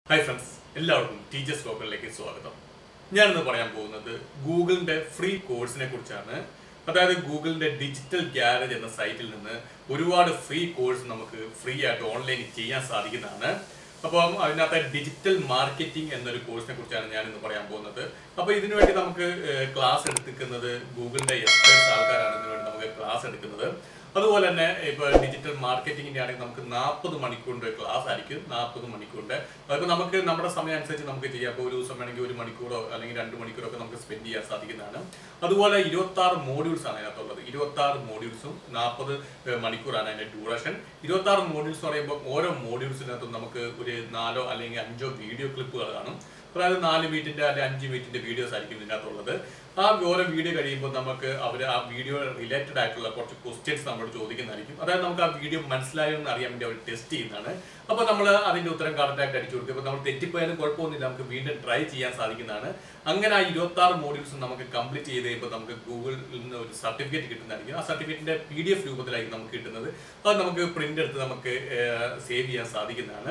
hi friends എല്ലാവർക്കും teachers ലോക്കലിലേക്ക് സ്വാഗതം ഞാനിന്ന് പറയാൻ പോകുന്നത് ഗൂഗിളിന്റെ ഫ്രീ കോഴ്സിനെ കുറിച്ചാണ് അതായത് ഗൂഗിളിന്റെ ഡിജിറ്റൽ ഗ്യാരേജ് എന്ന സൈറ്റിൽ നിന്ന് ഒരുപാട് ഫ്രീ കോഴ്സ് നമുക്ക് ഫ്രീ ആയിട്ട് ഓൺലൈനിൽ ചെയ്യാൻ സാധിക്കുന്നതാണ് അപ്പം അതിനകത്ത് ഡിജിറ്റൽ മാർക്കറ്റിംഗ് എന്നൊരു കോഴ്സിനെ കുറിച്ചാണ് ഞാൻ ഇന്ന് പറയാൻ പോകുന്നത് അപ്പോൾ ഇതിനു വേണ്ടി നമുക്ക് ക്ലാസ് എടുക്കുന്നത് ഗൂഗിളിന്റെ എക്സ്പേർട്സ് ആൾക്കാരാണ് ഇതിനു വേണ്ടി നമുക്ക് ക്ലാസ് എടുക്കുന്നത് അതുപോലെ തന്നെ ഇപ്പൊ ഡിജിറ്റൽ മാർക്കറ്റിംഗിന്റെ ആണെങ്കിൽ നമുക്ക് നാൽപ്പത് മണിക്കൂറിന്റെ ക്ലാസ് ആയിരിക്കും നാൽപ്പത് മണിക്കൂറിന്റെ അതിപ്പോ നമുക്ക് നമ്മുടെ സമയം അനുസരിച്ച് നമുക്ക് ചെയ്യാം ഇപ്പോൾ ഒരു ദിവസം വേണമെങ്കിൽ ഒരു മണിക്കൂറോ അല്ലെങ്കിൽ രണ്ട് മണിക്കൂറോ ഒക്കെ നമുക്ക് സ്പെൻഡ് ചെയ്യാൻ സാധിക്കുന്നതാണ് അതുപോലെ ഇരുപത്തി ആറ് മോഡ്യൂൾസ് ആണ് അതിനകത്തുള്ളത് ഇരുപത്തി ആറ് മോഡ്യൂൾസും നാൽപ്പത് മണിക്കൂറാണ് അതിന്റെ ഡ്യൂറേഷൻ ഇരുപത്തി ആറ് മോഡ്യൂൾസ് പറയുമ്പോൾ ഓരോ മോഡ്യൂൾസിനകത്തും നമുക്ക് ഒരു നാലോ അല്ലെങ്കിൽ അഞ്ചോ വീഡിയോ ക്ലിപ്പുകൾ കാണും അതായത് നാല് മിനിറ്റിന്റെ അല്ലെങ്കിൽ അഞ്ച് മിനിറ്റിന്റെ വീഡിയോസ് ആയിരിക്കും ഇതിനകത്തുള്ളത് ആ ഓരോ വീഡിയോ കഴിയുമ്പോൾ നമുക്ക് അവർ ആ വീഡിയോ റിലേറ്റഡ് ആയിട്ടുള്ള കുറച്ച് ക്വസ്റ്റ്യൻസ് നമ്മൾ ചോദിക്കുന്നതായിരിക്കും അതായത് നമുക്ക് ആ വീഡിയോ മനസ്സിലായോ എന്ന് അറിയാൻ വേണ്ടി അവർ ടെസ്റ്റ് ചെയ്യുന്നതാണ് അപ്പോൾ നമ്മൾ അതിന്റെ ഉത്തരം കറക്റ്റായിട്ട് അടിച്ചു കൊടുക്കും ഇപ്പോൾ നമ്മൾ തെറ്റിപ്പോയാലും കുഴപ്പമൊന്നുമില്ല നമുക്ക് വീണ്ടും ട്രൈ ചെയ്യാൻ സാധിക്കുന്നതാണ് അങ്ങനെ ആ ഇരുപത്തി ആറ് മോഡ്യൂൾസ് നമുക്ക് കംപ്ലീറ്റ് ചെയ്ത് കഴിയുമ്പോൾ നമുക്ക് ഗൂഗിളിൽ നിന്ന് ഒരു സർട്ടിഫിക്കറ്റ് കിട്ടുന്നതായിരിക്കും ആ സർട്ടിഫിക്കറ്റിന്റെ പി ഡി എഫ് രൂപത്തിലായിരിക്കും നമുക്ക് കിട്ടുന്നത് അത് നമുക്ക് പ്രിന്റ് എടുത്ത് നമുക്ക് സേവ് ചെയ്യാൻ സാധിക്കുന്നതാണ്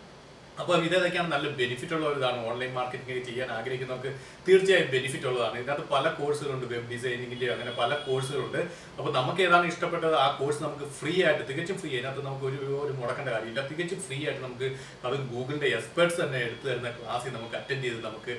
അപ്പോൾ ഇതൊക്കെയാണ് നല്ല ബെനിഫിറ്റ് ഉള്ള ഒരു ഇതാണ് ഓൺലൈൻ മാർക്കറ്റിംഗ് ചെയ്യാൻ ആഗ്രഹിക്കുന്നവർക്ക് തീർച്ചയായും ബെനിഫിറ്റ് ഉള്ളതാണ് ഇതിനകത്ത് പല കോഴ്സുകളുണ്ട് വെബ് ഡിസൈനിങ്ങിൻ്റെ അങ്ങനെ പല കോഴ്സുകളുണ്ട് അപ്പോൾ നമുക്ക് ഏതാണ് ഇഷ്ടപ്പെട്ടത് ആ കോഴ്സ് നമുക്ക് ഫ്രീ ആയിട്ട് തികച്ചും ഫ്രീ അതിനകത്ത് നമുക്ക് ഒരു ഒരു മുടക്കേണ്ട കാര്യമില്ല തികച്ചും ഫ്രീ ആയിട്ട് നമുക്ക് അത് ഗൂഗിളിൻ്റെ എക്സ്പേർട്സ് തന്നെ എടുത്തു തരുന്ന ക്ലാസ്സിൽ നമുക്ക് അറ്റൻഡ് ചെയ്ത് നമുക്ക്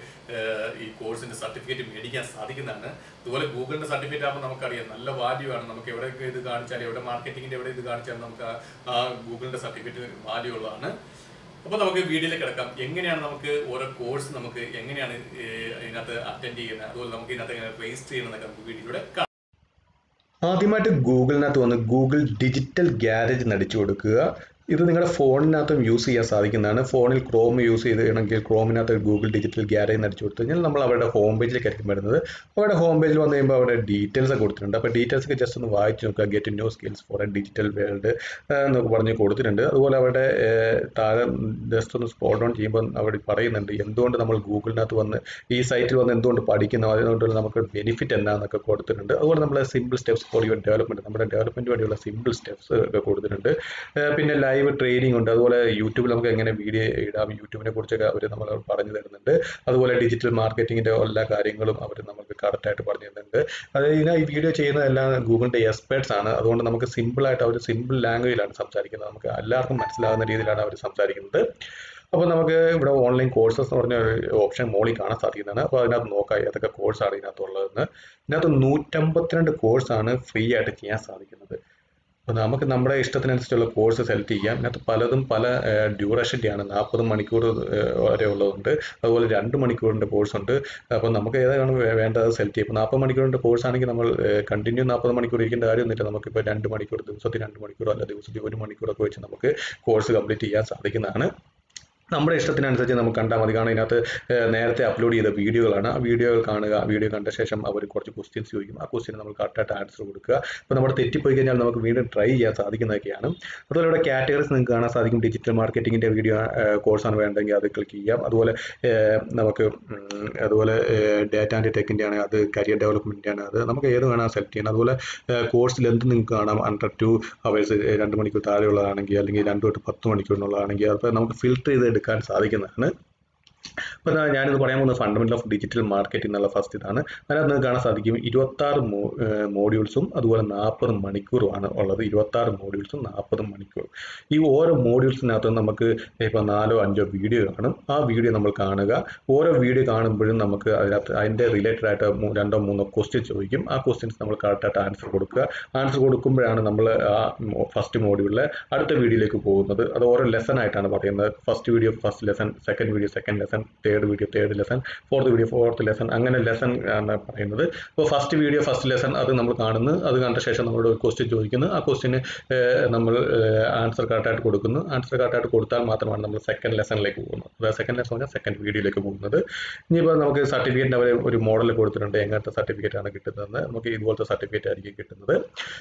ഈ കോഴ്സിൻ്റെ സർട്ടിഫിക്കറ്റ് മേടിക്കാൻ സാധിക്കുന്നതാണ് അതുപോലെ ഗൂഗിളിൻ്റെ സർട്ടിഫിക്കറ്റ് ആകുമ്പോൾ നമുക്കറിയാം നല്ല വാല്യൂ ആണ് നമുക്ക് എവിടെയൊക്കെ ഇത് കാണിച്ചാലും എവിടെ മാർക്കറ്റിങ്ങിൻ്റെ എവിടെ ഇത് കാണിച്ചാലും നമുക്ക് ആ ഗൂഗിളിൻ്റെ സർട്ടിഫിക്കറ്റ് വാല്യൂ ഉള്ളതാണ് അപ്പൊ നമുക്ക് വീഡിയോയിലേക്ക് കിടക്കാം എങ്ങനെയാണ് നമുക്ക് ഓരോ കോഴ്സ് നമുക്ക് എങ്ങനെയാണ് ഇതിനകത്ത് അറ്റൻഡ് ചെയ്യുന്നത് അതുപോലെ നമുക്ക് ഇതിനകത്ത് എങ്ങനെ രജിസ്റ്റർ ചെയ്യണമെന്നൊക്കെ നമുക്ക് വീഡിയോയിലൂടെ കാണാം ആദ്യമായിട്ട് ഗൂഗിളിനകത്ത് വന്ന് ഗൂഗിൾ ഡിജിറ്റൽ ഗ്യാരേജ് നടിച്ചു കൊടുക്കുക ഇത് നിങ്ങളുടെ ഫോണിനകത്തും യൂസ് ചെയ്യാൻ സാധിക്കുന്നതാണ് ഫോണിൽ ക്രോം യൂസ് ചെയ്യണമെങ്കിൽ ക്രോമിനകത്ത് ഗൂഗിൾ ഡിജിറ്റൽ ഗ്യാരേജ് നടിച്ചു കൊടുത്തു കഴിഞ്ഞാൽ നമ്മൾ അവരുടെ ഹോം പേജിലേക്കായിരിക്കും വരുന്നത് അവരുടെ ഹോം പേജിൽ വന്നു കഴിയുമ്പോൾ അവിടെ ഡീറ്റെയിൽസ് ഒക്കെ കൊടുത്തിട്ടുണ്ട് അപ്പോൾ ഡീറ്റെയിൽസ് ഒക്കെ ജസ്റ്റ് ഒന്ന് വായിച്ച് നോക്കുക get new skills for a digital world എന്നൊക്കെ പറഞ്ഞ് കൊടുത്തിട്ടുണ്ട് അതുപോലെ അവിടെ താഴെ ജസ്റ്റ് ഒന്ന് സ്ക്രോൾ ഡൗൺ ചെയ്യുമ്പോൾ അവിടെ പറയുന്നുണ്ട് എന്തുകൊണ്ട് നമ്മൾ ഗൂഗിളിനകത്ത് വന്ന് ഈ സൈറ്റിൽ വന്ന് എന്തുകൊണ്ട് പഠിക്കുന്നു അതുകൊണ്ട് നമുക്ക് ബെനിഫിറ്റ് എന്താണെന്നൊക്കെ കൊടുത്തിട്ടുണ്ട് അതുപോലെ നമ്മൾ simple steps for your development നമ്മുടെ ഡെവലപ്മെൻറ്റ് വേണ്ടിയുള്ള സിമ്പിൾ സ്റ്റെപ്സ് ഒക്കെ കൊടുത്തിട്ടുണ്ട് പിന്നെ ലൈവ് ട്രെയിനിങ് ഉണ്ട് അതുപോലെ യൂട്യൂബിൽ നമുക്ക് എങ്ങനെ വീഡിയോ ഇടാം യൂട്യൂബിനെ കുറിച്ചൊക്കെ അവർ നമ്മൾ പറഞ്ഞു തരുന്നുണ്ട് അതുപോലെ ഡിജിറ്റൽ മാർക്കറ്റിങ്ങിൻ്റെ എല്ലാ കാര്യങ്ങളും അവർ നമുക്ക് കറക്റ്റായിട്ട് പറഞ്ഞു തരുന്നുണ്ട് അത് ഇതിനെ ഈ വീഡിയോ ചെയ്യുന്നതെല്ലാം ഗൂഗിളിൻ്റെ എക്സ്പേർട്സ് ആണ് അതുകൊണ്ട് നമുക്ക് സിമ്പിളായിട്ട് അവർ സിമ്പിൾ ലാംഗ്വേജിലാണ് സംസാരിക്കുന്നത് നമുക്ക് എല്ലാവർക്കും മനസ്സിലാകുന്ന രീതിയിലാണ് അവർ സംസാരിക്കുന്നത് അപ്പോൾ നമുക്ക് ഇവിടെ ഓൺലൈൻ കോഴ്സസ് എന്ന് പറഞ്ഞ ഒരു ഓപ്ഷൻ മോളിൽ കാണാൻ സാധിക്കുന്നതാണ് അപ്പോൾ അതിനകത്ത് നോക്കാം ഏതൊക്കെ കോഴ്സാണ് ഇതിനകത്തുള്ളതെന്ന് ഇതിനകത്ത് നൂറ്റമ്പത്തിരണ്ട് കോഴ്സാണ് ഫ്രീ ആയിട്ട് ചെയ്യാൻ സാധിക്കുന്നത് അപ്പോൾ നമുക്ക് നമ്മുടെ ഇഷ്ടത്തിനനുസരിച്ചുള്ള കോഴ്സ് സെലക്ട് ചെയ്യാം ഇതിനകത്ത് പലതും പല ഡ്യൂറേഷൻ്റെയാണ് നാൽപ്പത് മണിക്കൂർ വരെ ഉള്ളതുണ്ട് അതുപോലെ രണ്ട് മണിക്കൂറിൻ്റെ കോഴ്സ് ഉണ്ട് അപ്പോൾ നമുക്ക് ഏതാണ് വേണ്ടത് സെലക്ട് ചെയ്യും ഇപ്പോൾ നാൽപ്പത് മണിക്കൂറിൻ്റെ കോഴ്സ് ആണെങ്കിൽ നമ്മൾ കണ്ടിന്യൂ നാൽപ്പത് മണിക്കൂർ ഇരിക്കേണ്ട കാര്യമൊന്നുമില്ല നമുക്കിപ്പോൾ രണ്ട് മണിക്കൂർ ദിവസത്തിൽ രണ്ട് മണിക്കൂറോ അല്ല ദിവസത്തിൽ ഒരു മണിക്കൂറൊക്കെ വെച്ച് നമുക്ക് കോഴ്സ് കംപ്ലീറ്റ് ചെയ്യാൻ സാധിക്കുന്നതാണ് നമ്മുടെ ഇഷ്ടത്തിനനുസരിച്ച് നമുക്ക് കണ്ടാൽ മതി കാരണം ഇതിനകത്ത് നേരത്തെ അപ്ലോഡ് ചെയ്ത വീഡിയോകളാണ് ആ വീഡിയോകൾ കാണുക വീഡിയോ കണ്ട ശേഷം അവർ കുറച്ച് ക്വസ്റ്റ്യൻസ് ചോദിക്കും ആ ക്വസ്റ്റ്യൻ നമ്മൾ കറക്റ്റായിട്ട് ആൻസർ കൊടുക്കുക അപ്പോൾ നമ്മുടെ തെറ്റിപ്പോയി കഴിഞ്ഞാൽ നമുക്ക് വീണ്ടും ട്രൈ ചെയ്യാൻ സാധിക്കുന്നതൊക്കെയാണ് അതുപോലെ ഇവിടെ കാറ്റഗറീസ് നിങ്ങൾക്ക് കാണാൻ സാധിക്കും ഡിജിറ്റൽ മാർക്കറ്റിങ്ങിൻ്റെ വീഡിയോ കോഴ്സാണ് വേണ്ടെങ്കിൽ അത് ക്ലിക്ക് ചെയ്യാം അതുപോലെ നമുക്ക് അതുപോലെ ഡാറ്റ ആൻഡ് ടെക്കിൻ്റെ ആണ് അത് കരിയർ ഡെവലപ്മെൻറ്റിൻ്റെ ആണ് അത് നമുക്ക് ഏത് വേണം സെലക്ട് ചെയ്യണം അതുപോലെ കോഴ്സിൽ എന്ത് നിങ്ങൾക്ക് കാണാം അണ്ടർ ടു അവേഴ്സ് രണ്ട് മണിക്കൂർ താഴെയുള്ളതാണെങ്കിൽ അല്ലെങ്കിൽ രണ്ട് തൊട്ട് പത്ത് മണിക്കൂറിനുള്ളതാണെങ്കിൽ അപ്പോൾ നമുക്ക് ഫിൽട്ടർ ചെയ്ത് എടുക്കാൻ സാധിക്കുന്നതാണ് അപ്പോൾ ഞാനിത് പറയാൻ പോകുന്നത് ഫണ്ടമെന്റൽ ഓഫ് ഡിജിറ്റൽ മാർക്കറ്റിംഗ് എന്നുള്ള ഫസ്റ്റ് ഇതാണ് അതിനകത്ത് നിങ്ങൾക്ക് കാണാൻ സാധിക്കും ഇരുപത്താറ് മോഡ്യൂൾസും അതുപോലെ നാൽപ്പത് മണിക്കൂറുമാണ് ഉള്ളത് ഇരുപത്താറ് മോഡ്യൂൾസും നാൽപ്പത് മണിക്കൂറും ഈ ഓരോ മോഡ്യൂൾസിനകത്തും നമുക്ക് ഇപ്പോൾ നാലോ അഞ്ചോ വീഡിയോ കാണും ആ വീഡിയോ നമ്മൾ കാണുക ഓരോ വീഡിയോ കാണുമ്പോഴും നമുക്ക് അതിനകത്ത് അതിൻ്റെ റിലേറ്റഡ് ആയിട്ട് രണ്ടോ മൂന്നോ ക്വസ്റ്റ്യൻ ചോദിക്കും ആ ക്വസ്റ്റ്യൻസ് നമ്മൾ കറക്റ്റായിട്ട് ആൻസർ കൊടുക്കുക ആൻസർ കൊടുക്കുമ്പോഴാണ് നമ്മൾ ആ ഫസ്റ്റ് മോഡ്യൂളിലെ അടുത്ത വീഡിയോയിലേക്ക് പോകുന്നത് അത് ഓരോ ലെസൺ ആയിട്ടാണ് പറയുന്നത് first video first lesson second video second lesson third video third lesson fourth video fourth lesson അങ്ങനെ ലെസൺ ആണ് പറയുന്നത് അപ്പോൾ ഫസ്റ്റ് വീഡിയോ ഫസ്റ്റ് ലെസൺ അത് നമ്മൾ കാണുന്നു അത് കണ്ട ശേഷം നമ്മളോട് ഒരു ക്വസ്റ്റ്യൻ ചോദിക്കുന്നു ആ ക്വസ്റ്റ്യന് നമ്മൾ ആൻസർ കറക്റ്റായിട്ട് കൊടുക്കുന്നു ആൻസർ കറക്റ്റായിട്ട് കൊടുത്താൽ മാത്രമാണ് നമ്മൾ സെക്കൻഡ് ലെസണിലേക്ക് പോകുന്നത് അതായത് സെക്കൻഡ് ലെസൺ പറഞ്ഞാൽ സെക്കൻഡ് വീഡിയോയിലേക്ക് പോകുന്നത് ഇനിയിപ്പോൾ നമുക്ക് സർട്ടിഫിക്കറ്റ് അവർ ഒരു മോഡൽ കൊടുത്തിട്ടുണ്ട് എങ്ങനത്തെ സർട്ടിഫിക്കറ്റ് ആണ് കിട്ടുന്നതെന്ന് നമുക്ക് ഇതുപോലത്തെ സർട്ടിഫിക്കറ്റ് ആയിരിക്കും കിട്ടുന്നത്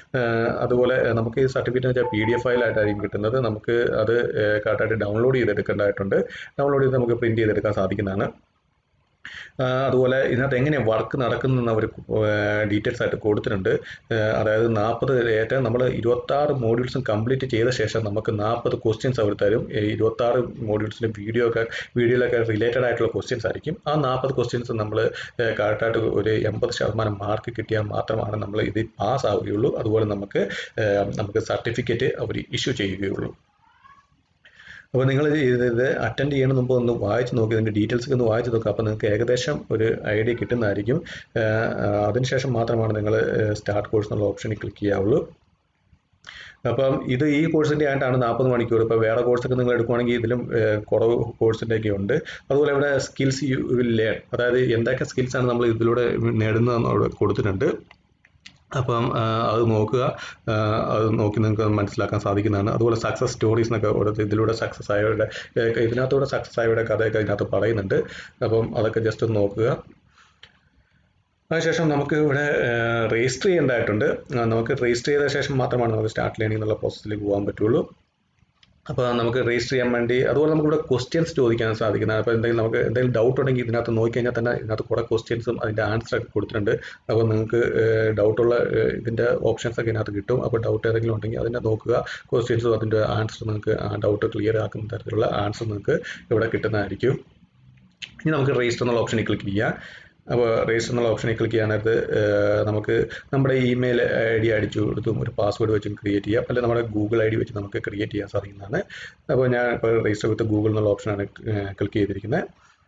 അതുപോലെ നമുക്ക് ഈ സർട്ടിഫിക്കറ്റ് വെച്ചാൽ പി ഡി എഫ് ഫയലായിട്ടായിരിക്കും കിട്ടുന്നത് നമുക്ക് അത് കറക്റ്റായിട്ട് ഡൗൺലോഡ് ചെയ്തെടുക്കേണ്ടതായിട്ടുണ്ട് ഡൗൺലോഡ് ചെയ്ത് നമുക്ക് പ്രിൻറ്റ് ചെയ്തെടുക്കാൻ സാധിക്കുന്നതാണ് ആ, അതുപോലെ ഇതിനകത്ത് എങ്ങനെയാണ് വർക്ക് നടക്കുന്നതെന്ന് അവർ ഡീറ്റെയിൽസ് ആയിട്ട് കൊടുത്തിട്ടുണ്ട് ആ, അതായത് നാൽപ്പത് ഏറ്റവും നമ്മൾ ഇരുപത്താറ് മോഡ്യൂൾസും കംപ്ലീറ്റ് ചെയ്ത ശേഷം നമുക്ക് നാൽപ്പത് ക്വസ്റ്റ്യൻസ് അവർ തരും ഈ ഇരുപത്താറ് മോഡ്യൂൾസിൻ്റെ വീഡിയോ ഒക്കെ വീഡിയോയിലൊക്കെ റിലേറ്റഡ് ആയിട്ടുള്ള ക്വസ്റ്റ്യൻസ് ആയിരിക്കും ആ നാൽപ്പത് ക്വസ്റ്റ്യൻസ് നമ്മൾ കറക്റ്റായിട്ട് ഒരു എൺപത് ശതമാനം മാർക്ക് കിട്ടിയാൽ മാത്രമാണ് നമ്മൾ ഇത് പാസ് ആവുകയുള്ളൂ അതുപോലെ നമുക്ക് ആ, നമുക്ക് സർട്ടിഫിക്കറ്റ് അവർ ഇഷ്യൂ ചെയ്യുകയുള്ളൂ അപ്പോൾ നിങ്ങൾ ഇത് ഇത് അറ്റൻഡ് ചെയ്യണ മുമ്പ് ഒന്ന് വായിച്ച് നോക്കി ഇതിൻ്റെ ഡീറ്റെയിൽസ് ഒക്കെ ഒന്ന് വായിച്ച് നോക്കുക അപ്പോൾ നിങ്ങൾക്ക് ഏകദേശം ഒരു ഐഡിയ കിട്ടുന്നതായിരിക്കും ആഹ് അതിനുശേഷം മാത്രമാണ് നിങ്ങൾ സ്റ്റാർട്ട് കോഴ്സ് എന്നുള്ള ഓപ്ഷനിൽ ക്ലിക്ക് ചെയ്യാവുള്ളൂ അപ്പം ഇത് ഈ കോഴ്സിൻ്റെ ആയിട്ടാണ് നാൽപ്പത് മണിക്കൂർ ഇപ്പോൾ വേറെ കോഴ്സൊക്കെ നിങ്ങൾ എടുക്കുവാണെങ്കിൽ ഇതിലും ഏഹ്, കുറവ് കോഴ്സിൻ്റെ ഒക്കെ ഉണ്ട് അതുപോലെ ഇവിടെ സ്കിൽസ് യു വിൽ ലേൺ അതായത് എന്തൊക്കെ സ്കിൽസാണ് നമ്മൾ ഇതിലൂടെ നേടുന്നതെന്ന് അവിടെ കൊടുത്തിട്ടുണ്ട് അപ്പം ആ, അത് നോക്കുക ആ, അത് നോക്കി നിങ്ങൾക്ക് മനസ്സിലാക്കാൻ സാധിക്കുന്നതാണ് അതുപോലെ സക്സസ് സ്റ്റോറീസ് എന്നൊക്കെ കൊടുത്ത് ഇതിലൂടെ സക്സസ് ആയവരുടെ ഏ, ഇതിനകത്തൂടെ സക്സസ് ആയവരുടെ കഥയൊക്കെ ഇതിനകത്ത് പറയുന്നുണ്ട് അപ്പം അതൊക്കെ ജസ്റ്റ് ഒന്ന് നോക്കുക അതിനുശേഷം നമുക്ക് ഇവിടെ രജിസ്റ്റർ ചെയ്യേണ്ടതായിട്ടുണ്ട് ആ, നമുക്ക് രജിസ്റ്റർ ചെയ്ത ശേഷം മാത്രമാണ് നമുക്ക് സ്റ്റാർട്ട് ലേണിംഗ് എന്നുള്ള പ്രോസസ്സിലേക്ക് പോകാൻ പറ്റുള്ളൂ അപ്പോൾ നമുക്ക് രജിസ്റ്റർ ചെയ്യാൻ വേണ്ടി അതുപോലെ നമുക്ക് ഇവിടെ ക്വസ്റ്റ്യൻസ് ചോദിക്കാൻ സാധിക്കുന്നത് അപ്പോൾ എന്തെങ്കിലും നമുക്ക് എന്തെങ്കിലും ഡൗട്ട് ഉണ്ടെങ്കിൽ ഇതിനകത്ത് നോക്കിക്കഴിഞ്ഞാൽ തന്നെ ഇതിനകത്ത് കുറേ ക്വസ്റ്റ്യൻസും അതിൻ്റെ ആൻസർ ഒക്കെ കൊടുത്തിട്ടുണ്ട് അപ്പോൾ നിങ്ങൾക്ക് ഡൗട്ടുള്ള ഇതിൻ്റെ ഓപ്ഷൻസ് ഒക്കെ ഇതിനകത്ത് കിട്ടും അപ്പോൾ ഡൗട്ട് ഏതെങ്കിലും ഉണ്ടെങ്കിൽ അതിനെ നോക്കുക ക്വസ്റ്റ്യൻസും അതിൻ്റെ ആൻസർ നിങ്ങൾക്ക് ആ ഡൗട്ട് ക്ലിയർ ആക്കുന്ന തരത്തിലുള്ള ആൻസർ നിങ്ങൾക്ക് ഇവിടെ കിട്ടുന്നതായിരിക്കും ഇനി നമുക്ക് രജിസ്റ്റർ എന്നുള്ള ഓപ്ഷനിൽ ക്ലിക്ക് ചെയ്യാം അപ്പോൾ രജിസ്റ്റർ എന്നുള്ള ഓപ്ഷനിൽ ക്ലിക്ക് ചെയ്യാനായിട്ട് ഏഹ്, നമുക്ക് നമ്മുടെ ഇമെയിൽ ഐ ഡി അടിച്ചു കൊടുത്തും ഒരു പാസ്വേഡ് വെച്ചും ക്രിയേറ്റ് ചെയ്യാം അല്ലെങ്കിൽ നമ്മുടെ ഗൂഗിൾ ഐ ഡി വെച്ച് നമുക്ക് ക്രിയേറ്റ് ചെയ്യാൻ സാധിക്കുന്നതാണ് അപ്പോൾ ഞാൻ ഇപ്പോൾ രജിസ്റ്റർ വിത്ത് ഗൂഗിൾ എന്നുള്ള ഓപ്ഷനാണ് ക്ലിക്ക് ചെയ്തിരിക്കുന്നത്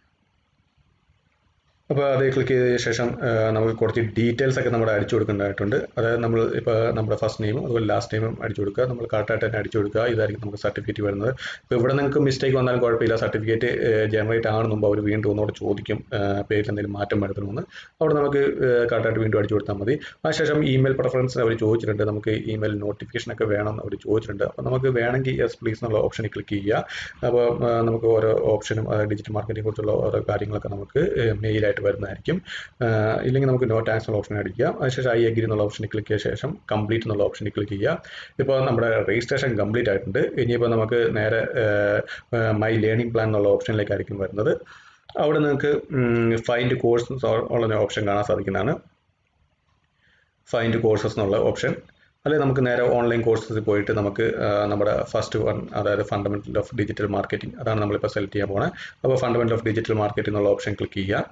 അപ്പോൾ അത് ക്ലിക്ക് ചെയ്ത ശേഷം ആ, നമുക്ക് കുറച്ച് ഡീറ്റെയിൽസ് ഒക്കെ നമ്മുടെ അടിച്ചു കൊടുക്കേണ്ടതായിട്ടുണ്ട് അതായത് നമ്മൾ ഇപ്പോൾ നമ്മുടെ ഫസ്റ്റ് നെയിമും അതുപോലെ ലാസ്റ്റ് നെയിമും അടിച്ചു കൊടുക്കുക നമ്മൾ കറക്റ്റായിട്ട് തന്നെ അടിച്ചു കൊടുക്കുക ഇതായിരിക്കും നമുക്ക് സർട്ടിഫിക്കറ്റ് വരുന്നത് ഇപ്പോൾ ഇവിടെ നിങ്ങൾക്ക് മിസ്റ്റേക്ക് വന്നാലും കുഴപ്പമില്ല സർട്ടിഫിക്കറ്റ് ജനറേറ്റ് ആകുന്ന മുമ്പ് അവർ വീണ്ടും ഒന്നുകൂടെ ചോദിക്കും ആ, പേരിൽ എന്തെങ്കിലും മാറ്റം വരുത്തണമെന്ന് അവിടെ നമുക്ക് കറക്റ്റായിട്ട് വീണ്ടും അടിച്ചു കൊടുത്താൽ മതി അതിനുശേഷം ഇമെയിൽ പ്രിഫറൻസ് അവർ ചോദിച്ചിട്ടുണ്ട് നമുക്ക് ഇമെയിൽ നോട്ടിഫിക്കേഷൻ ഒക്കെ വേണമെന്ന് അവർ ചോദിച്ചിട്ടുണ്ട് അപ്പോൾ നമുക്ക് വേണമെങ്കിൽ യെസ് പ്ലീസ് എന്നുള്ള ഓപ്ഷനിൽ ക്ലിക്ക് ചെയ്യുക അപ്പോൾ ആ, നമുക്ക് ഓരോ ഓപ്ഷനും ഡിജിറ്റൽ മാർക്കറ്റിംഗ് കുറിച്ചുള്ള ഓരോ കാര്യങ്ങളൊക്കെ നമുക്ക് മെയിലായിട്ട് വരുന്നതായിരിക്കും ആ, ഇല്ലെങ്കിൽ നമുക്ക് നോ ടാക്സ് എന്നുള്ള ഓപ്ഷൻ അടിക്കുക അതിനുശേഷം ഐ അഗ്രി എന്നുള്ള ഓപ്ഷനിൽ ക്ലിക്ക് ചെയ്ത ശേഷം കംപ്ലീറ്റ് എന്നുള്ള ഓപ്ഷനിൽ ക്ലിക്ക് ചെയ്യുക ഇപ്പോൾ നമ്മുടെ രജിസ്ട്രേഷൻ കംപ്ലീറ്റ് ആയിട്ടുണ്ട് ഇനിയിപ്പോൾ നമുക്ക് നേരെ മൈ ലേണിംഗ് പ്ലാൻ എന്നുള്ള ഓപ്ഷനിലേക്കായിരിക്കും വരുന്നത് അവിടെ നിങ്ങൾക്ക് ഫൈൻഡ് കോഴ്സ് ഉള്ള ഓപ്ഷൻ കാണാൻ സാധിക്കുന്നതാണ് ഫൈൻഡ് കോഴ്സസ് എന്നുള്ള ഓപ്ഷൻ അല്ലെങ്കിൽ നമുക്ക് നേരെ ഓൺലൈൻ കോഴ്സസിൽ പോയിട്ട് നമുക്ക് ആ, നമ്മുടെ ഫസ്റ്റ് വൺ അതായത് ഫണ്ടമെന്റൽ ഓഫ് ഡിജിറ്റൽ മാർക്കറ്റിംഗ് അതാണ് നമ്മളിപ്പോൾ സെലക്ട് ചെയ്യാൻ പോകുന്നത് അപ്പോൾ ഫണ്ടമെന്റൽ ഓഫ് ഡിജിറ്റൽ മാർക്കറ്റിംഗ് എന്നുള്ള ഓപ്ഷൻ ക്ലിക്ക് ചെയ്യുക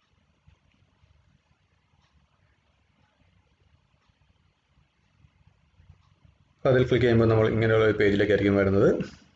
അപ്പോൾ അതിൽ ക്ലിക്ക് ചെയ്യുമ്പോൾ നമ്മൾ ഇങ്ങനെയുള്ള ഒരു പേജിലേക്കായിരിക്കും വരുന്നത്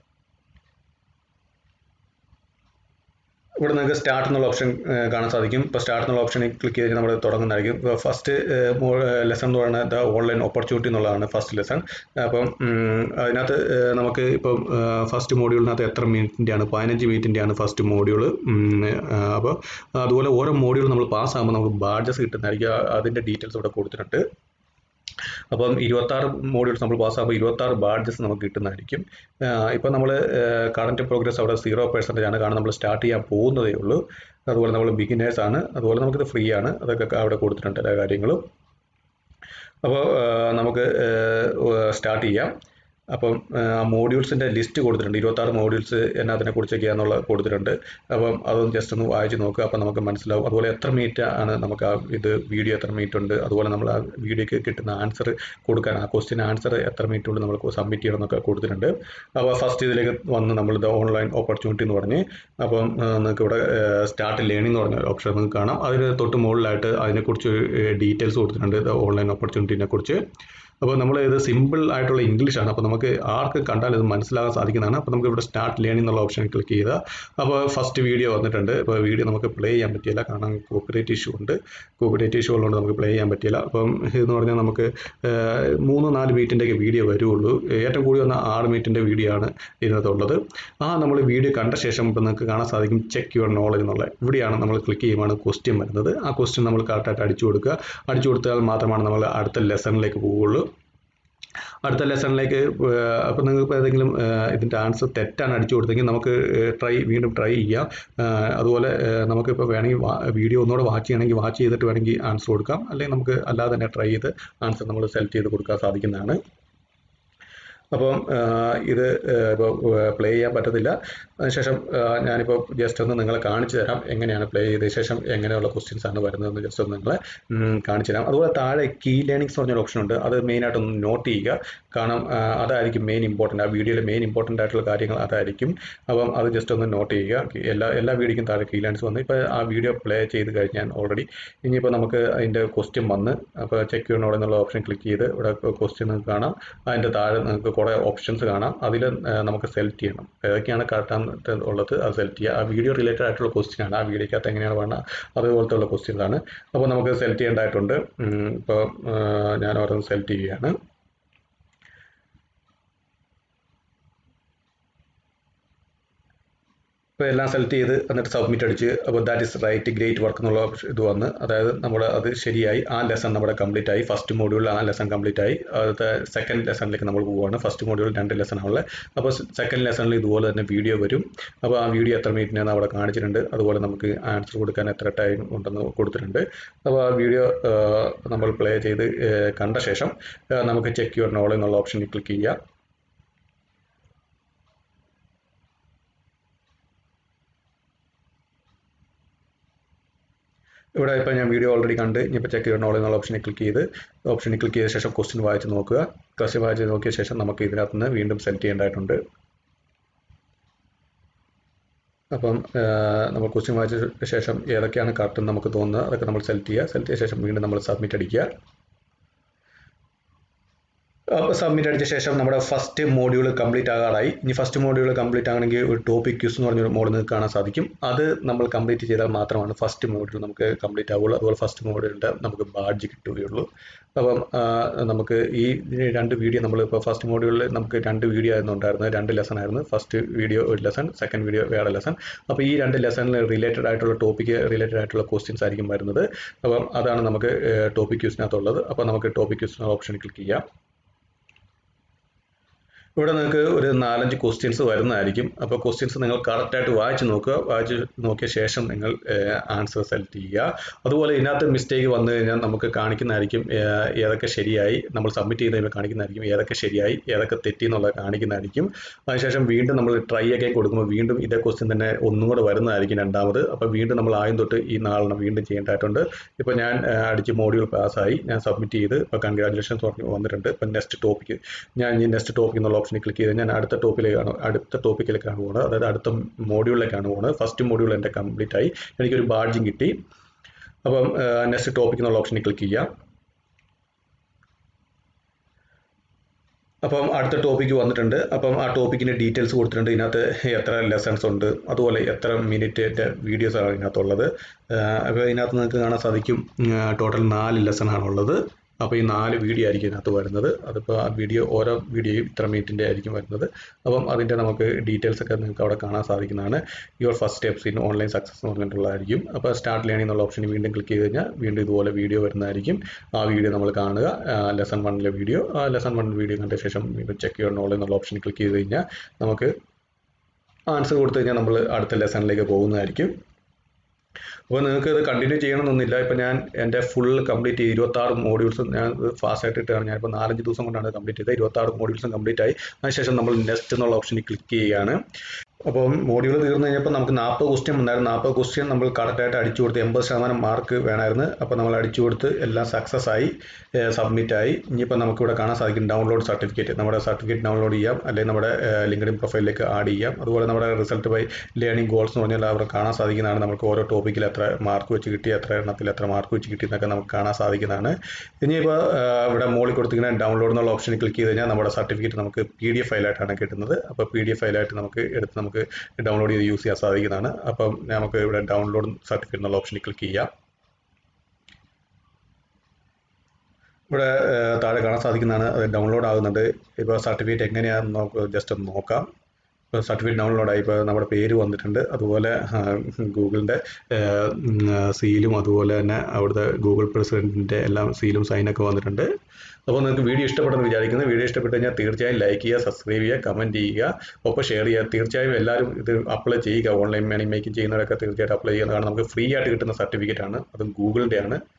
ഇവിടെ നിങ്ങൾക്ക് സ്റ്റാർട്ട് എന്നുള്ള ഓപ്ഷൻ കാണാൻ സാധിക്കും ഇപ്പോൾ സ്റ്റാർട്ട് എന്നുള്ള ഓപ്ഷനിൽ ക്ലിക്ക് ചെയ്ത് നമ്മൾ തുടങ്ങുന്നതായിരിക്കും ഇപ്പോൾ ഫസ്റ്റ് ലെസൺ എന്ന് പറയുന്നത് ദ ഓൺലൈൻ ഓപ്പർച്യൂണിറ്റി എന്നുള്ളതാണ് ഫസ്റ്റ് ലെസൺ അപ്പം ഉം, അതിനകത്ത് ഏഹ്, നമുക്ക് ഇപ്പം ഫസ്റ്റ് മോഡ്യൂളിനകത്ത് എത്ര മിനിറ്റിൻ്റെയാണ് പതിനഞ്ച് മിനിറ്റിൻ്റെയാണ് ഫസ്റ്റ് മോഡ്യൂൾ അപ്പോൾ അതുപോലെ ഓരോ മോഡ്യൂൾ നമ്മൾ പാസ്സാകുമ്പോൾ നമുക്ക് ബാഡ്ജസ് കിട്ടുന്നതായിരിക്കും ആ- അതിൻ്റെ ഡീറ്റെയിൽസ് ഇവിടെ കൊടുത്തിട്ടുണ്ട് അപ്പം ഇരുപത്താറ് മോഡ്യൂൾസ് നമ്മൾ പാസ്സാകുമ്പോൾ ഇരുപത്താറ് ബാഡ്ജസ് നമുക്ക് കിട്ടുന്നതായിരിക്കും ഇപ്പം നമ്മൾ കറണ്ട് പ്രോഗ്രസ് അവിടെ സീറോ പെർസെൻറ്റേജ് ആണ് കാരണം നമ്മൾ സ്റ്റാർട്ട് ചെയ്യാൻ പോകുന്നതേ ഉള്ളൂ അതുപോലെ നമ്മൾ ബിഗിനേഴ്സ് ആണ് അതുപോലെ നമുക്കിത് ഫ്രീ ആണ് അതൊക്കെ അവിടെ കൊടുത്തിട്ടുണ്ട് എല്ലാ കാര്യങ്ങളും അപ്പോൾ നമുക്ക് സ്റ്റാർട്ട് ചെയ്യാം അപ്പം മോഡ്യൂൾസിൻ്റെ ലിസ്റ്റ് കൊടുത്തിട്ടുണ്ട് ഇരുപത്താറ് മോഡ്യൂൾസ് എന്നതിനെ കുറിച്ചൊക്കെയാണെന്നുള്ള കൊടുത്തിട്ടുണ്ട് അപ്പം അതൊന്ന് ജസ്റ്റ് ഒന്ന് വായിച്ച് നോക്കുക അപ്പം നമുക്ക് മനസ്സിലാവും അതുപോലെ എത്ര മിനിറ്റ് ആണ് നമുക്ക് ആ ഇത് വീഡിയോ എത്ര മിനിറ്റ് ഉണ്ട് അതുപോലെ നമ്മൾ ആ വീഡിയോക്ക് കിട്ടുന്ന ആൻസർ കൊടുക്കാൻ ആ ക്വസ്റ്റ്യൻ ആൻസർ എത്ര മിനിറ്റ് കൊണ്ട് നമ്മൾ സബ്മിറ്റ് ചെയ്യണം എന്നൊക്കെ കൊടുത്തിട്ടുണ്ട് അപ്പോൾ ഫസ്റ്റ് ഇതിലേക്ക് വന്ന് നമ്മൾ ഇത് ഓൺലൈൻ ഓപ്പർച്യൂണിറ്റി എന്ന് പറഞ്ഞ് അപ്പം ആ, നിങ്ങൾക്ക് ഇവിടെ സ്റ്റാർട്ട് ലേണിംഗ് എന്ന് പറഞ്ഞ ഓപ്ഷൻ നിങ്ങൾക്ക് കാണാം അതിന് തൊട്ട് മുകളിലായിട്ട് അതിനെക്കുറിച്ച് ഡീറ്റെയിൽസ് കൊടുത്തിട്ടുണ്ട് ഇത് ഓൺലൈൻ ഓപ്പർച്യൂണിറ്റിനെ കുറിച്ച് അപ്പോൾ നമ്മൾ ഇത് സിമ്പിൾ ആയിട്ടുള്ള ഇംഗ്ലീഷാണ് അപ്പോൾ നമുക്ക് ആർക്ക് കണ്ടാൽ ഇത് മനസ്സിലാകാൻ സാധിക്കുന്നതാണ് അപ്പോൾ നമുക്ക് ഇവിടെ സ്റ്റാർട്ട് ലേണിംഗ് എന്നുള്ള ഓപ്ഷൻ ക്ലിക്ക് ചെയ്താൽ അപ്പോൾ ഫസ്റ്റ് വീഡിയോ വന്നിട്ടുണ്ട് അപ്പോൾ വീഡിയോ നമുക്ക് പ്ലേ ചെയ്യാൻ പറ്റിയില്ല കാരണം കോപ്പറേറ്റ് ഇഷ്യൂ ഉണ്ട് കോപ്പറേറ്റ് ഇഷ്യൂ ഉള്ളതുകൊണ്ട് നമുക്ക് പ്ലേ ചെയ്യാൻ പറ്റിയില്ല അപ്പം ഇതെന്ന് പറഞ്ഞാൽ നമുക്ക് ഏഹ്, മൂന്ന് നാല് മിനിറ്റിൻ്റെയൊക്കെ വീഡിയോ വരുള്ളൂ ഏറ്റവും കൂടി വന്ന ആറ് മിനിറ്റിൻ്റെ വീഡിയോ ആണ് ഇതിനകത്തുള്ളത് ആ നമ്മൾ വീഡിയോ കണ്ട ശേഷം ഇപ്പം നിങ്ങൾക്ക് കാണാൻ സാധിക്കും ചെക്ക് യുവർ നോളജ് എന്നുള്ള ഇവിടെയാണ് നമ്മൾ ക്ലിക്ക് ചെയ്യുമ്പോൾ ക്വസ്റ്റ്യൻ വരുന്നത് ആ ക്വസ്റ്റ്യൻ നമ്മൾ കറക്റ്റായിട്ട് അടിച്ചു കൊടുക്കുക അടിച്ചു കൊടുത്താൽ മാത്രമാണ് നമ്മൾ അടുത്ത ലെസണിലേക്ക് പോവുള്ളൂ അടുത്ത ലെസണിലേക്ക് അപ്പോൾ നിങ്ങൾക്ക് ഏതെങ്കിലും ഏഹ്, ഇതിൻ്റെ ആൻസർ തെറ്റാണ് അടിച്ചു കൊടുത്തെങ്കിൽ നമുക്ക് ട്രൈ വീണ്ടും ട്രൈ ചെയ്യാം ഏഹ്, അതുപോലെ ഏഹ്, നമുക്കിപ്പോൾ വേണമെങ്കിൽ വീഡിയോ ഒന്നുകൂടെ വാച്ച് ചെയ്യണമെങ്കിൽ വാച്ച് ചെയ്തിട്ട് വേണമെങ്കിൽ ആൻസർ കൊടുക്കാം അല്ലെങ്കിൽ നമുക്ക് അല്ലാതെ തന്നെ ട്രൈ ചെയ്ത് ആൻസർ നമ്മൾ സെലക്ട് ചെയ്ത് കൊടുക്കാൻ സാധിക്കുന്നതാണ് അപ്പം ആ, ഇത് ഇപ്പോൾ പ്ലേ ചെയ്യാൻ പറ്റത്തില്ല അതിനുശേഷം ആ, ഞാനിപ്പോൾ ജസ്റ്റ് ഒന്ന് നിങ്ങളെ കാണിച്ചു തരാം എങ്ങനെയാണ് പ്ലേ ചെയ്ത ശേഷം എങ്ങനെയുള്ള ക്വസ്റ്റ്യൻസ് ആണ് വരുന്നതെന്ന് ജസ്റ്റ് ഒന്ന് നിങ്ങളെ ഉം, കാണിച്ചു തരാം അതുപോലെ താഴെ കീ ലേണിംഗ്സ് എന്ന് പറഞ്ഞൊരു ഓപ്ഷൻ ഉണ്ട് അത് മെയിനായിട്ട് ഒന്ന് നോട്ട് ചെയ്യുക കാരണം ആ, അതായിരിക്കും മെയിൻ ഇമ്പോർട്ടൻ്റ് ആ വീഡിയോയിലെ മെയിൻ ഇമ്പോർട്ടൻ്റ് ആയിട്ടുള്ള കാര്യങ്ങൾ അതായിരിക്കും അപ്പം അത് ജസ്റ്റ് ഒന്ന് നോട്ട് ചെയ്യുക എല്ലാ എല്ലാ വീഡിയോയ്ക്കും താഴെ കീ ലേണിങ്സ് വന്ന് ഇപ്പോൾ ആ വീഡിയോ പ്ലേ ചെയ്ത് കഴിഞ്ഞാൽ ഓൾറെഡി ഇനിയിപ്പോൾ നമുക്ക് അതിൻ്റെ ക്വസ്റ്റ്യൻ വന്ന് അപ്പോൾ ചെക്ക് ചെയ്യണോടെ എന്നുള്ള ഓപ്ഷൻ ക്ലിക്ക് ചെയ്ത് ഇവിടെ ക്വസ്റ്റ്യൻ നിങ്ങൾക്ക് കാണാം അതിൻ്റെ താഴെ നിങ്ങൾക്ക് കുറേ ഓപ്ഷൻസ് കാണാം അതിൽ നമുക്ക് സെലക്ട് ചെയ്യണം ഏതൊക്കെയാണ് കറക്റ്റ് ഉള്ളത് അത് സെലക്ട് ചെയ്യുക ആ വീഡിയോ റിലേറ്റഡ് ആയിട്ടുള്ള ക്വസ്റ്റ്യൻ ആണ് ആ വീഡിയോക്കകത്ത് എങ്ങനെയാണ് വേണം അതുപോലത്തെ ഉള്ള ക്വസ്റ്റ്യൻസ് ആണ് അപ്പോൾ നമുക്ക് സെലക്ട് ചെയ്യേണ്ടതായിട്ടുണ്ട് ഉം, ഇപ്പോൾ ആ, ഞാൻ ഓരോന്ന് സെലക്ട് ചെയ്യുകയാണ് ഇപ്പോൾ എല്ലാം സെലക്ട് ചെയ്ത് എന്നിട്ട് സബ്മിറ്റ് അടിച്ച് അപ്പോൾ that is right great work എന്നുള്ള ഓപ്ഷൻ ഇത് വന്ന് അതായത് നമ്മുടെ അത് ശരിയായി ആ ലെസൺ നമ്മുടെ കംപ്ലീറ്റ് ആയി ഫസ്റ്റ് മോഡ്യൂളിൽ ആ ലെസൺ കംപ്ലീറ്റ് ആയി അടുത്ത സെക്കൻഡ് ലെസണിലേക്ക് നമ്മൾ പോവുകയാണ് ഫസ്റ്റ് മോഡ്യൂൾ രണ്ട് ലെസൺ ആണുള്ളത് അപ്പോൾ സെക്കൻഡ് ലെസണിൽ ഇതുപോലെ തന്നെ വീഡിയോ വരും അപ്പോൾ ആ വീഡിയോ എത്ര മിനിറ്റിനാണ് അവിടെ കാണിച്ചിട്ടുണ്ട് അതുപോലെ നമുക്ക് ആൻസർ കൊടുക്കാൻ എത്ര ടൈം ഉണ്ടെന്ന് കൊടുത്തിട്ടുണ്ട് അപ്പോൾ ആ വീഡിയോ നമ്മൾ പ്ലേ ചെയ്ത് ആ, കണ്ട ശേഷം ആ, നമുക്ക് ചെക്ക് യുവർ നോൾ എന്നുള്ള ഓപ്ഷനിൽ ക്ലിക്ക് ചെയ്യുക ഇവിടെ ഇപ്പോൾ ഞാൻ വീഡിയോ ഓൾറെഡി കണ്ട് ഇനിയിപ്പോൾ ചെക്ക് ചെയ്യണോ എന്നുള്ള ഓപ്ഷനിൽ ക്ലിക്ക് ചെയ്ത് ഓപ്ഷനിൽ ക്ലിക്ക് ചെയ്ത ശേഷം ക്വസ്റ്റ്യൻ വായിച്ച് നോക്കുക ക്വസ്റ്റ്യൻ വായിച്ച് നോക്കിയ ശേഷം നമുക്ക് ഇതിനകത്ത് നിന്ന് വീണ്ടും സെലക്ട് ചെയ്യേണ്ടതായിട്ടുണ്ട് അപ്പം ആ, നമ്മൾ ക്വസ്റ്റ്യൻ വായിച്ച ശേഷം ഏതൊക്കെയാണ് കറക്റ്റ് എന്ന് നമുക്ക് തോന്നുന്നത് അതൊക്കെ നമ്മൾ സെലക്ട് ചെയ്യുക സെലക്ട് ചെയ്ത ശേഷം വീണ്ടും നമ്മൾ സബ്മിറ്റ് അടിക്കുക അപ്പോൾ സബ്മിറ്റ് അടിച്ച ശേഷം നമ്മുടെ ഫസ്റ്റ് മോഡ്യൂൾ കംപ്ലീറ്റ് ആകാറായി ഇനി ഫസ്റ്റ് മോഡ്യൂൾ കംപ്ലീറ്റ് ആകണമെങ്കിൽ ഒരു ടോപ്പിക് ക്യൂസ് എന്ന് പറഞ്ഞൊരു മോഡ് നിങ്ങൾക്ക് കാണാൻ സാധിക്കും അത് നമ്മൾ കംപ്ലീറ്റ് ചെയ്താൽ മാത്രമാണ് ഫസ്റ്റ് മോഡ്യൂൾ നമുക്ക് കംപ്ലീറ്റ് ആവുള്ളൂ അതുപോലെ ഫസ്റ്റ് മോഡ്യൂളിൻ്റെ നമുക്ക് ബാഡ്ജ് കിട്ടുകയുള്ളൂ അപ്പം ആ, നമുക്ക് ഈ രണ്ട് വീഡിയോ നമ്മൾ ഇപ്പോൾ ഫസ്റ്റ് മോഡ്യൂളിൽ നമുക്ക് രണ്ട് വീഡിയോ ആയിരുന്നു ഉണ്ടായിരുന്നത് രണ്ട് ലെസൺ ആയിരുന്നു ഫസ്റ്റ് വീഡിയോ ഒരു ലെസൺ സെക്കൻഡ് വീഡിയോ വേറെ ലെസൺ അപ്പോൾ ഈ രണ്ട് ലെസണിൽ റിലേറ്റഡ് ആയിട്ടുള്ള ടോപ്പിക്ക് റിലേറ്റഡ് ആയിട്ടുള്ള ക്വസ്റ്റ്യൻസ് ആയിരിക്കും വരുന്നത് അപ്പം അതാണ് നമുക്ക് ടോപ്പിക് ക്യൂസിനകത്തുള്ളത് അപ്പോൾ നമുക്ക് ടോപ്പിക് ക്യൂസ് ഓപ്ഷൻ ക്ലിക്ക് ചെയ്യാം ഇവിടെ നിങ്ങൾക്ക് ഒരു നാലഞ്ച് ക്വസ്റ്റ്യൻസ് വരുന്നതായിരിക്കും അപ്പോൾ ക്വസ്റ്റ്യൻസ് നിങ്ങൾ കറക്റ്റായിട്ട് വായിച്ച് നോക്കുക വായിച്ച് നോക്കിയ ശേഷം നിങ്ങൾ ആൻസർ സെലക്ട് ചെയ്യുക അതുപോലെ ഇതിനകത്ത് മിസ്റ്റേക്ക് വന്നു കഴിഞ്ഞാൽ നമുക്ക് കാണിക്കുന്നതായിരിക്കും ഏഹ്, ഏതൊക്കെ ശരിയായി നമ്മൾ സബ്മിറ്റ് ചെയ്ത് കഴിയുമ്പോൾ കാണിക്കുന്നതായിരിക്കും ഏതൊക്കെ ശരിയായി ഏതൊക്കെ തെറ്റി എന്നുള്ളത് കാണിക്കുന്നതായിരിക്കും അതിനുശേഷം വീണ്ടും നമ്മൾ ട്രൈ ഒക്കെ കൊടുക്കുമ്പോൾ വീണ്ടും ഇതേ ക്വസ്റ്റ്യൻ തന്നെ ഒന്നും കൂടെ വരുന്നതായിരിക്കും രണ്ടാമത് അപ്പോൾ വീണ്ടും നമ്മൾ ആദ്യം തൊട്ട് ഈ നാലെണ്ണം വീണ്ടും ചെയ്യേണ്ടതായിട്ടുണ്ട് ഇപ്പോൾ ഞാൻ ഏഹ്, അടിച്ച് മോഡ്യൂൾ പാസ്സായി ഞാൻ സബ്മിറ്റ് ചെയ്ത് ഇപ്പോൾ കൺഗ്രാജുലേഷൻസ് പറഞ്ഞു വന്നിട്ടുണ്ട് ഇപ്പം നെക്സ്റ്റ് ടോപ്പിക്ക് ഞാൻ ഈ നെക്സ്റ്റ് ടോപ്പിക് എന്നുള്ള ഓപ്ഷനിൽ ക്ലിക്ക് ചെയ്ത് ഞാൻ അടുത്ത ടോപ്പിലേക്കാണ് അടുത്ത ടോപ്പിക്കിലേക്കാണ് പോകുന്നത് അതായത് അടുത്ത മോഡ്യൂളിലേക്കാണ് പോകുന്നത് ഫസ്റ്റ് മോഡ്യൂൾ എൻ്റെ കംപ്ലീറ്റ് ആയി എനിക്കൊരു ബാഡ്ജിങ് കിട്ടി അപ്പം നെക്സ്റ്റ് ടോപ്പിക് എന്നുള്ള ഓപ്ഷനിൽ ക്ലിക്ക് ചെയ്യാം അപ്പം അടുത്ത ടോപ്പിക്ക് വന്നിട്ടുണ്ട് അപ്പം ആ ടോപ്പിക്കിൻ്റെ ഡീറ്റെയിൽസ് കൊടുത്തിട്ടുണ്ട് ഇതിനകത്ത് എത്ര ലെസൺസ് ഉണ്ട് അതുപോലെ എത്ര മിനിറ്റിൻ്റെ വീഡിയോസ് ആണ് ഇതിനകത്തുള്ളത് അപ്പോൾ ഇതിനകത്ത് നിങ്ങൾക്ക് കാണാൻ സാധിക്കും ടോട്ടൽ നാല് ലെസൺ ആണുള്ളത് അപ്പോൾ ഈ നാല് വീഡിയോ ആയിരിക്കും ഇതിനകത്ത് വരുന്നത് അതിപ്പോൾ ആ വീഡിയോ ഓരോ വീഡിയോയും ഇത്ര മിനിറ്റിൻ്റെ ആയിരിക്കും വരുന്നത് അപ്പം അതിൻ്റെ നമുക്ക് ഡീറ്റെയിൽസ് ഒക്കെ നിങ്ങൾക്ക് അവിടെ കാണാൻ സാധിക്കുന്നതാണ് your first steps in online success എന്ന് പറഞ്ഞിട്ടുള്ളതായിരിക്കും അപ്പോൾ സ്റ്റാർട്ട് ലേണിംഗ് എന്നുള്ള ഓപ്ഷൻ വീണ്ടും ക്ലിക്ക് ചെയ്ത് കഴിഞ്ഞാൽ വീണ്ടും ഇതുപോലെ വീഡിയോ വരുന്നതായിരിക്കും ആ വീഡിയോ നമ്മൾ കാണുക ലെസൺ വണ്ണിലെ വീഡിയോ ആ ലെസൺ വൺ വീഡിയോ കണ്ട ശേഷം വീണ്ടും ചെക്ക് ചെയ്യണോളൂ എന്നുള്ള ഓപ്ഷൻ ക്ലിക്ക് ചെയ്ത് കഴിഞ്ഞാൽ നമുക്ക് ആൻസർ കൊടുത്തു കഴിഞ്ഞാൽ നമ്മൾ അടുത്ത ലെസണിലേക്ക് പോകുന്നതായിരിക്കും അപ്പോൾ നിങ്ങൾക്ക് ഇത് കണ്ടിന്യൂ ചെയ്യണമെന്നൊന്നുമില്ല ഇപ്പോൾ ഞാൻ എൻ്റെ ഫുൾ കംപ്ലീറ്റ് ചെയ്ത് ഇരുപത്താറ് മോഡ്യൂൾസ് ഞാൻ ഫാസ്റ്റ് ആയിട്ട് ഇട്ടാണ് ഞാൻ ഇപ്പോൾ നാലഞ്ച് ദിവസം കൊണ്ടാണ് കംപ്ലീറ്റ് ചെയ്തത് ഇരുപത്താറ് മോഡ്യൂൾസും കംപ്ലീറ്റ് ആയി അതിനുശേഷം നമ്മൾ നെക്സ്റ്റ് എന്നുള്ള ഓപ്ഷനിൽ ക്ലിക്ക് ചെയ്യുകയാണ് അപ്പം മോഡ്യൂൾ തീർന്നു കഴിഞ്ഞപ്പോൾ നമുക്ക് നാൽപ്പത് ക്വസ്റ്റ്യൻ ഉണ്ടായിരുന്നു നാൽപ്പത് ക്വസ്റ്റ്യൻ നമ്മൾ കറക്റ്റായിട്ട് അടിച്ചു കൊടുത്ത് എൺപത് ശതമാനം മാർക്ക് വേണമായിരുന്നു അപ്പോൾ നമ്മൾ അടിച്ചു കൊടുത്ത് എല്ലാം സക്സസ് ആയി സബ്മിറ്റ് ആയി ഇനിയിപ്പോൾ നമുക്കിവിടെ കാണാൻ സാധിക്കും ഡൗൺലോഡ് സർട്ടിഫിക്കറ്റ് നമ്മുടെ സർട്ടിഫിക്കറ്റ് ഡൗൺലോഡ് ചെയ്യാം അല്ലെങ്കിൽ നമ്മുടെ ലിങ്ക്ഡിൻ പ്രൊഫൈലിലേക്ക് ആഡ് ചെയ്യാം അതുപോലെ നമ്മുടെ റിസൾട്ട് ബൈ ലേണിംഗ് ഗോൾസ് എന്ന് പറഞ്ഞാൽ അവിടെ കാണാൻ സാധിക്കുന്നതാണ് നമുക്ക് ഓരോ ടോപ്പിക്കിൽ എത്ര മാർക്ക് വെച്ച് കിട്ടി എത്ര എണ്ണത്തിൽ എത്ര മാർക്ക് വെച്ച് കിട്ടി എന്നൊക്കെ നമുക്ക് കാണാൻ സാധിക്കുന്നതാണ് ഇനിയിപ്പോൾ ഇവിടെ മുകളിൽ കൊടുത്തിരിക്കുന്ന ഡൗൺലോഡ് എന്നുള്ള ഓപ്ഷനിൽ ക്ലിക്ക് ചെയ്ത് കഴിഞ്ഞാൽ നമ്മുടെ സർട്ടിഫിക്കറ്റ് നമുക്ക് പി ഡി എഫ് ഫയലായിട്ടാണ് കിട്ടുന്നത് അപ്പോൾ പി ഡി എഫ് ഫയലായിട്ട് നമുക്ക് എടുത്ത് നമുക്ക് ഡൗൺലോഡ് ചെയ്ത് യൂസ് ചെയ്യാൻ സാധിക്കുന്നതാണ് അപ്പം നമുക്ക് ഇവിടെ ഡൗൺലോഡ് സർട്ടിഫിക്കറ്റ് എന്നുള്ള ഓപ്ഷനിൽ ക്ലിക്ക് ചെയ്യാം ഇവിടെ ഏഹ്, താഴെ കാണാൻ സാധിക്കുന്നതാണ് അത് ഡൗൺലോഡ് ആകുന്നുണ്ട് ഇപ്പോൾ സർട്ടിഫിക്കറ്റ് എങ്ങനെയാണെന്ന് നമുക്ക് ജസ്റ്റ് ഒന്ന് നോക്കാം ഇപ്പോൾ സർട്ടിഫിക്കറ്റ് ഡൗൺലോഡ് ആയി ഇപ്പോൾ നമ്മുടെ പേര് വന്നിട്ടുണ്ട് അതുപോലെ ഗൂഗിളിൻ്റെ സീലും അതുപോലെ തന്നെ അവിടുത്തെ ഗൂഗിൾ പ്രസിഡൻറ്റിൻ്റെ എല്ലാം സീലും സൈനൊക്കെ വന്നിട്ടുണ്ട് അപ്പോൾ നിങ്ങൾക്ക് വീഡിയോ ഇഷ്ടപ്പെട്ടെന്ന് വിചാരിക്കുന്നു വീഡിയോ ഇഷ്ടപ്പെട്ട് കഴിഞ്ഞാൽ തീർച്ചയായും ലൈക്ക് ചെയ്യുക സബ്സ്ക്രൈബ് ചെയ്യുക കമൻറ്റ് ചെയ്യുക ഒപ്പം ഷെയർ ചെയ്യുക തീർച്ചയായും എല്ലാവരും ഇത് അപ്ലൈ ചെയ്യുക ഓൺലൈൻ മണി മേക്കിംഗ് ചെയ്യുന്നവരൊക്കെ തീർച്ചയായിട്ടും അപ്ലൈ ചെയ്യുക കാരണം നമുക്ക് ഫ്രീ ആയിട്ട് കിട്ടുന്ന സർട്ടിഫിക്കറ്റ് ആണ് അതും ഗൂഗിളിൻ്റെ ആണ്